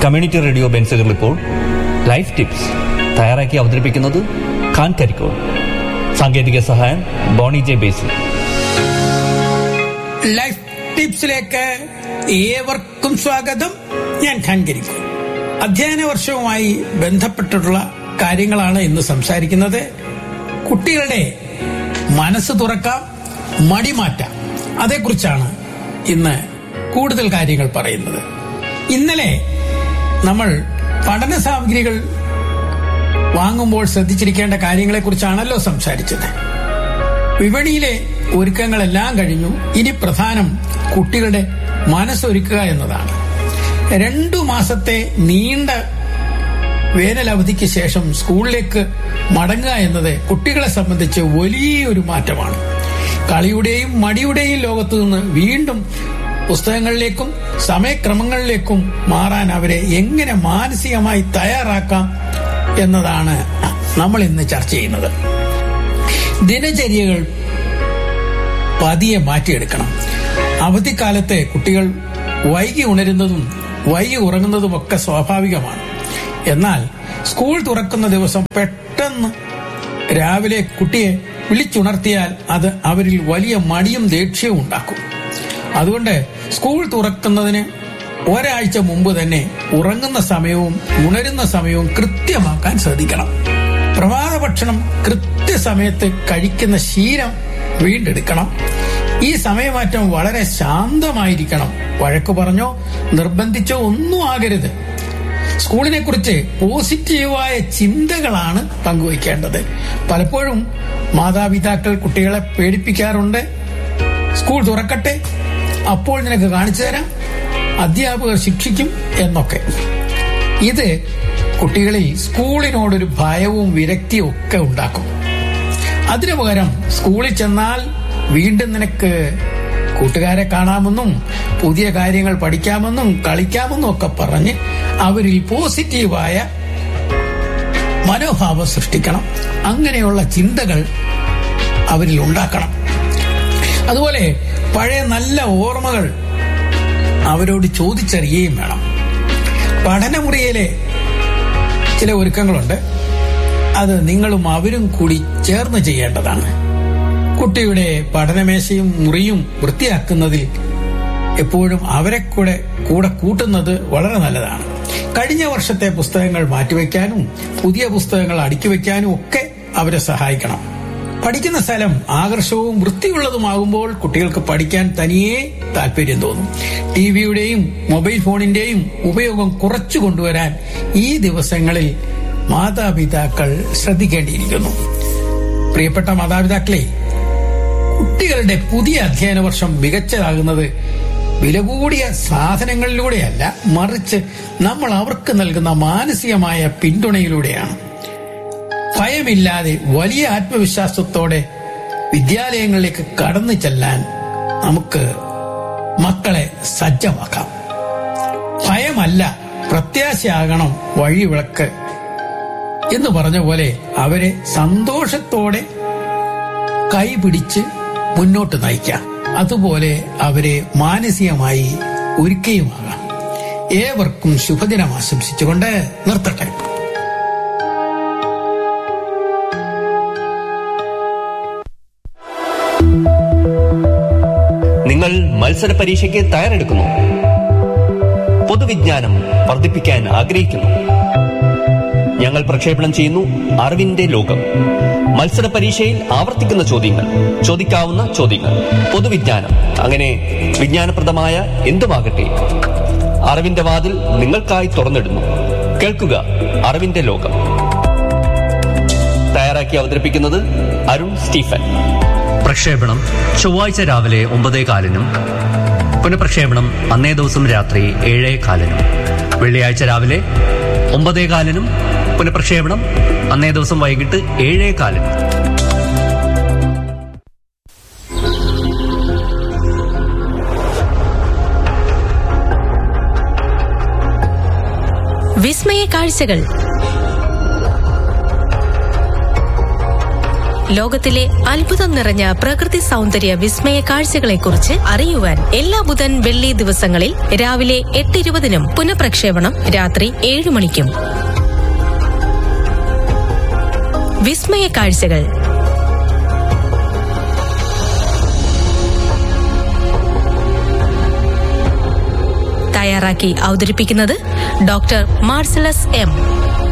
community radio ബെൻസുകൾ ഇപ്പോൾ life tips തയ്യാറാക്കി അവതരിപ്പിക്കുന്നത് ഖാൻ കരിക്കോൾ സാങ്കേതിക സഹായം ബോണി ജെ ബേസി ലൈഫ് ടിപ്സിലേക്ക് ഏവർക്കും സ്വാഗതം ഞാൻ ഖാൻകരിക്കും അധ്യയന വർഷവുമായി ബന്ധപ്പെട്ടിട്ടുള്ള കാര്യങ്ങളാണ് ഇന്ന് സംസാരിക്കുന്നത് കുട്ടികളുടെ മനസ്സ് തുറക്കാം മടി മാറ്റാം അതേക്കുറിച്ചാണ് ഇന്ന് കൂടുതൽ കാര്യങ്ങൾ പറയുന്നത് ഇന്നലെ നമ്മൾ പഠന സാമഗ്രികൾ വാങ്ങുമ്പോൾ ശ്രദ്ധിച്ചിരിക്കേണ്ട കാര്യങ്ങളെക്കുറിച്ചാണല്ലോ സംസാരിച്ചത് വിപണിയിലെ ഒരുക്കങ്ങളെല്ലാം കഴിഞ്ഞു ഇനി പ്രധാനം കുട്ടികളുടെ മനസ്സൊരുക്കുക എന്നതാണ് രണ്ടു മാസത്തെ നീണ്ട വേനലവധിക്ക് ശേഷം സ്കൂളിലേക്ക് മടങ്ങുക എന്നത് കുട്ടികളെ സംബന്ധിച്ച് വലിയൊരു മാറ്റമാണ് കളിയുടെയും മടിയുടെയും ലോകത്തു നിന്ന് വീണ്ടും പുസ്തകങ്ങളിലേക്കും സമയക്രമങ്ങളിലേക്കും മാറാൻ അവരെ എങ്ങനെ മാനസികമായി തയ്യാറാക്കാം എന്നതാണ് നമ്മൾ ഇന്ന് ചർച്ച ചെയ്യുന്നത് ദിനചര്യകൾ പതിയെ മാറ്റിയെടുക്കണം അവധിക്കാലത്തെ കുട്ടികൾ വൈകി ഉണരുന്നതും വൈകി ഉറങ്ങുന്നതും ഒക്കെ സ്വാഭാവികമാണ് എന്നാൽ സ്കൂൾ തുറക്കുന്ന ദിവസം പെട്ടെന്ന് രാവിലെ കുട്ടിയെ വിളിച്ചുണർത്തിയാൽ അത് അവരിൽ വലിയ മടിയും ദേഷ്യവും ഉണ്ടാക്കും അതുകൊണ്ട് സ്കൂൾ തുറക്കുന്നതിന് ഒരാഴ്ച മുമ്പ് തന്നെ ഉറങ്ങുന്ന സമയവും ഉണരുന്ന സമയവും കൃത്യമാക്കാൻ ശ്രദ്ധിക്കണം പ്രഭാത ഭക്ഷണം കൃത്യസമയത്ത് കഴിക്കുന്ന ശീലം വീണ്ടെടുക്കണം ഈ സമയമാറ്റം വളരെ ശാന്തമായിരിക്കണം വഴക്കു പറഞ്ഞോ നിർബന്ധിച്ചോ ഒന്നും ആകരുത് സ്കൂളിനെ കുറിച്ച് പോസിറ്റീവായ ചിന്തകളാണ് പങ്കുവയ്ക്കേണ്ടത് പലപ്പോഴും മാതാപിതാക്കൾ കുട്ടികളെ പേടിപ്പിക്കാറുണ്ട് സ്കൂൾ തുറക്കട്ടെ അപ്പോൾ നിനക്ക് കാണിച്ചു തരാം അധ്യാപകർ ശിക്ഷിക്കും എന്നൊക്കെ ഇത് കുട്ടികളിൽ സ്കൂളിനോടൊരു ഭയവും വിരക്തിയും ഒക്കെ ഉണ്ടാക്കും അതിനു പകരം സ്കൂളിൽ ചെന്നാൽ വീണ്ടും നിനക്ക് കൂട്ടുകാരെ കാണാമെന്നും പുതിയ കാര്യങ്ങൾ പഠിക്കാമെന്നും കളിക്കാമെന്നും ഒക്കെ പറഞ്ഞ് അവരിൽ പോസിറ്റീവായ മനോഭാവം സൃഷ്ടിക്കണം അങ്ങനെയുള്ള ചിന്തകൾ അവരിൽ ഉണ്ടാക്കണം അതുപോലെ പഴയ നല്ല ഓർമ്മകൾ അവരോട് ചോദിച്ചറിയുകയും വേണം പഠനമുറിയിലെ ചില ഒരുക്കങ്ങളുണ്ട് അത് നിങ്ങളും അവരും കൂടി ചേർന്ന് ചെയ്യേണ്ടതാണ് കുട്ടിയുടെ പഠനമേശയും മുറിയും വൃത്തിയാക്കുന്നതിൽ എപ്പോഴും അവരെ കൂടെ കൂടെ കൂട്ടുന്നത് വളരെ നല്ലതാണ് കഴിഞ്ഞ വർഷത്തെ പുസ്തകങ്ങൾ മാറ്റിവെക്കാനും പുതിയ പുസ്തകങ്ങൾ അടുക്കി വെക്കാനും ഒക്കെ അവരെ സഹായിക്കണം പഠിക്കുന്ന സ്ഥലം ആകർഷവും വൃത്തിയുള്ളതുമാകുമ്പോൾ കുട്ടികൾക്ക് പഠിക്കാൻ തനിയെ താല്പര്യം തോന്നും ടി വിയുടെയും മൊബൈൽ ഫോണിന്റെയും ഉപയോഗം കുറച്ചു കൊണ്ടുവരാൻ ഈ ദിവസങ്ങളിൽ മാതാപിതാക്കൾ ശ്രദ്ധിക്കേണ്ടിയിരിക്കുന്നു പ്രിയപ്പെട്ട മാതാപിതാക്കളെ കുട്ടികളുടെ പുതിയ അധ്യയന വർഷം മികച്ചതാകുന്നത് വില കൂടിയ സാധനങ്ങളിലൂടെയല്ല മറിച്ച് നമ്മൾ അവർക്ക് നൽകുന്ന മാനസികമായ പിന്തുണയിലൂടെയാണ് ഭയമില്ലാതെ വലിയ ആത്മവിശ്വാസത്തോടെ വിദ്യാലയങ്ങളിലേക്ക് കടന്നു ചെല്ലാൻ നമുക്ക് മക്കളെ സജ്ജമാക്കാം ഭയമല്ല പ്രത്യാശയാകണം വഴിവിളക്ക് എന്ന് പറഞ്ഞ പോലെ അവരെ സന്തോഷത്തോടെ കൈപിടിച്ച് മുന്നോട്ട് നയിക്കാം അതുപോലെ അവരെ മാനസികമായി ഒരുക്കുകയുമാകാം ഏവർക്കും ശുഭദിനം ആശംസിച്ചുകൊണ്ട് നിർത്തട്ടെ നിങ്ങൾ മത്സര പരീക്ഷയ്ക്ക് തയ്യാറെടുക്കുന്നു പൊതുവിജ്ഞാനം വർദ്ധിപ്പിക്കാൻ ആഗ്രഹിക്കുന്നു ഞങ്ങൾ പ്രക്ഷേപണം ചെയ്യുന്നു അറിവിന്റെ ലോകം മത്സര പരീക്ഷയിൽ ആവർത്തിക്കുന്ന ചോദ്യങ്ങൾ ചോദിക്കാവുന്ന ചോദ്യങ്ങൾ പൊതുവിജ്ഞാനം അങ്ങനെ വിജ്ഞാനപ്രദമായ എന്തുമാകട്ടെ അറിവിന്റെ വാതിൽ നിങ്ങൾക്കായി തുറന്നിടുന്നു കേൾക്കുക അറിവിന്റെ ലോകം തയ്യാറാക്കി അവതരിപ്പിക്കുന്നത് അരുൺ സ്റ്റീഫൻ പ്രക്ഷേപണം ചൊവ്വാഴ്ച രാവിലെ ഒമ്പതേ കാലിനും പുനഃപ്രക്ഷേപണം അന്നേ ദിവസം രാത്രി ഏഴേ കാലിനും വെള്ളിയാഴ്ച രാവിലെ ഒമ്പതേ കാലിനും പുനഃപ്രക്ഷേപണം അന്നേ ദിവസം വൈകിട്ട് ഏഴേ കാലിനും വിസ്മയ കാഴ്ചകൾ ലോകത്തിലെ അത്ഭുതം നിറഞ്ഞ പ്രകൃതി സൗന്ദര്യ വിസ്മയ കാഴ്ചകളെക്കുറിച്ച് അറിയുവാൻ എല്ലാ ബുധൻ വെള്ളി ദിവസങ്ങളിൽ രാവിലെ എട്ട് ഇരുപതിനും പുനഃപ്രക്ഷേപണം രാത്രി ഏഴ് മണിക്കും വിസ്മയ കാഴ്ചകൾ തയ്യാറാക്കി അവതരിപ്പിക്കുന്നത് ഡോക്ടർ മാർസലസ് എം